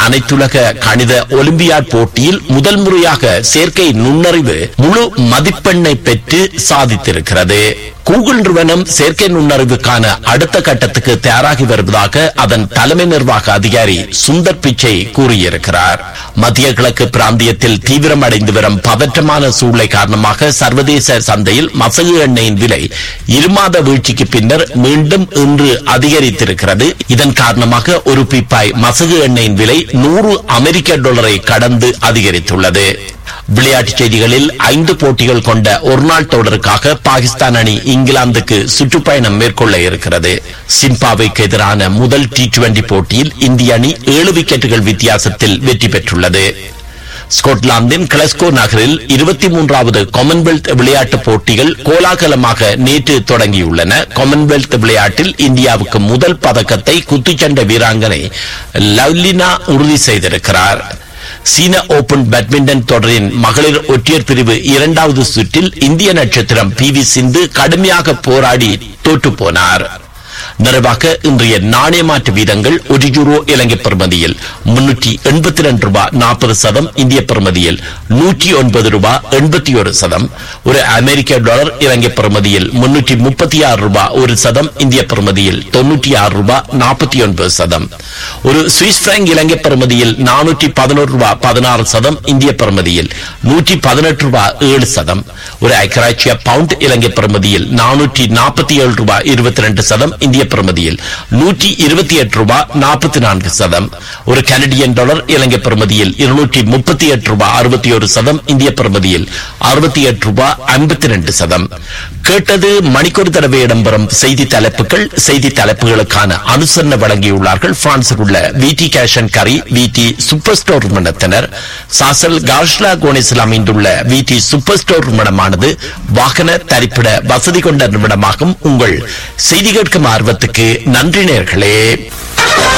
அனைத்துலக கணித ஒலிம்பியாட் போட்டியில் முதல் முறையாக செயற்கை நுண்ணறிவு முழு மதிப்பெண்ணை பெற்று சாதித்திருக்கிறது கூகுள் நிறுவனம் செயற்கை நுண்ணறிவுக்கான அடுத்த கட்டத்துக்கு தயாராகி வருவதாக அதன் தலைமை நிர்வாக அதிகாரி சுந்தர் பிச்சை கூறியிருக்கிறார் மத்திய கிழக்கு பிராந்தியத்தில் தீவிரமடைந்து வரும் பதற்றமான சூழ்நிலை காரணமாக சர்வதேச சந்தையில் மசகு எண்ணெயின் விலை இருமாத வீழ்ச்சிக்கு பின்னர் மீண்டும் இன்று அதிகரித்திருக்கிறது இதன் காரணமாக ஒரு பீப்பாய் மசகு எண்ணெயின் விலை நூறு அமெரிக்க டாலரை கடந்து அதிகரித்துள்ளது விளையாட்டுச் செய்திகளில் ஐந்து போட்டிகள் கொண்ட ஒருநாள் தொடருக்காக பாகிஸ்தான் அணி இங்கிலாந்துக்கு சுற்றுப்பயணம் மேற்கொள்ள இருக்கிறது சிம்பாவுக்கு எதிரான முதல் டி டுவெண்டி போட்டியில் இந்திய அணி ஏழு விக்கெட்டுகள் வித்தியாசத்தில் வெற்றி பெற்றுள்ளது ஸ்கொட்லாந்தின் கிளஸ்கோ நகரில் இருபத்தி மூன்றாவது காமன்வெல்த் விளையாட்டுப் போட்டிகள் கோலாகலமாக நேற்று தொடங்கியுள்ளன காமன்வெல்த் விளையாட்டில் இந்தியாவுக்கு முதல் பதக்கத்தை குத்துச்சண்டை வீராங்கனை லவ்லினா உறுதி செய்திருக்கிறார் சீன ஓபன் பேட்மிண்டன் தொடரின் மகளிர் ஒற்றையர் பிரிவு இரண்டாவது சுற்றில் இந்திய நட்சத்திரம் பி வி சிந்து கடுமையாக போராடி தோற்று போனார் நிறைவாக இன்றைய நாணய மாற்று வீதங்கள் ஒரு யூரோ இலங்கை பெறுமதியில் முன்னூற்றி எண்பத்தி ரெண்டு ரூபாய் நாற்பது சதம் இந்திய பெறுமதியில் நூற்றி ஒன்பது ரூபாய் எண்பத்தி ஒரு சதம் ஒரு அமெரிக்க டாலர் இலங்கை பெறுமதியில் முன்னூற்றி முப்பத்தி ஆறு ரூபாய் ஒரு சதம் இந்திய பெறுமதியில் தொன்னூற்றி ஆறு ரூபாய் நாற்பத்தி ஒன்பது சதம் ஒரு சுவிஸ் பிராங்க் இலங்கை பெறுமதியில் நானூற்றி பதினோரு ரூபாய் பதினாறு சதம் இந்திய பெறுமதியில் நூற்றி பதினெட்டு ரூபாய் ஏழு சதம் ஒரு ஐக்கராட்சிய பவுண்ட் இலங்கை பெறுமதியில் நானூற்றி நாற்பத்தி ஏழு ரூபாய் இருபத்தி ரெண்டு சதம் இந்திய பெறுமதியில் நூற்றி இருபத்தி எட்டு ரூபாய் நாற்பத்தி நான்கு சதம் ஒரு கனடியன் டாலர் இலங்கை பெறுமதியில் இருநூற்றி முப்பத்தி எட்டு ரூபாய் அறுபத்தி ஒரு சதம் இந்திய பெறுமதியில் அறுபத்தி எட்டு ரூபாய் ஐம்பத்தி ரெண்டு சதம் கேட்டது மணிக்கொரு தடவை இடம்பெறும் செய்தி தலைப்புகள் செய்தி தலைப்புகளுக்கான அனுசரணை வழங்கியுள்ளார்கள் பிரான்சில் உள்ள விடி கேஷ் அண்ட் கரி விடி சூப்பர் ஸ்டோர் நிறுவனத்தினர் சாசல் காஷ்லா கோனிஸில் அமைந்துள்ள விடி சூப்பர் ஸ்டோர் நிறுவனமானது வாகன தரிப்பிட வசதி கொண்ட நிறுவனமாகும் உங்கள் செய்தி கேட்கும் ஆர்வத்துக்கு நன்றி நேர்களே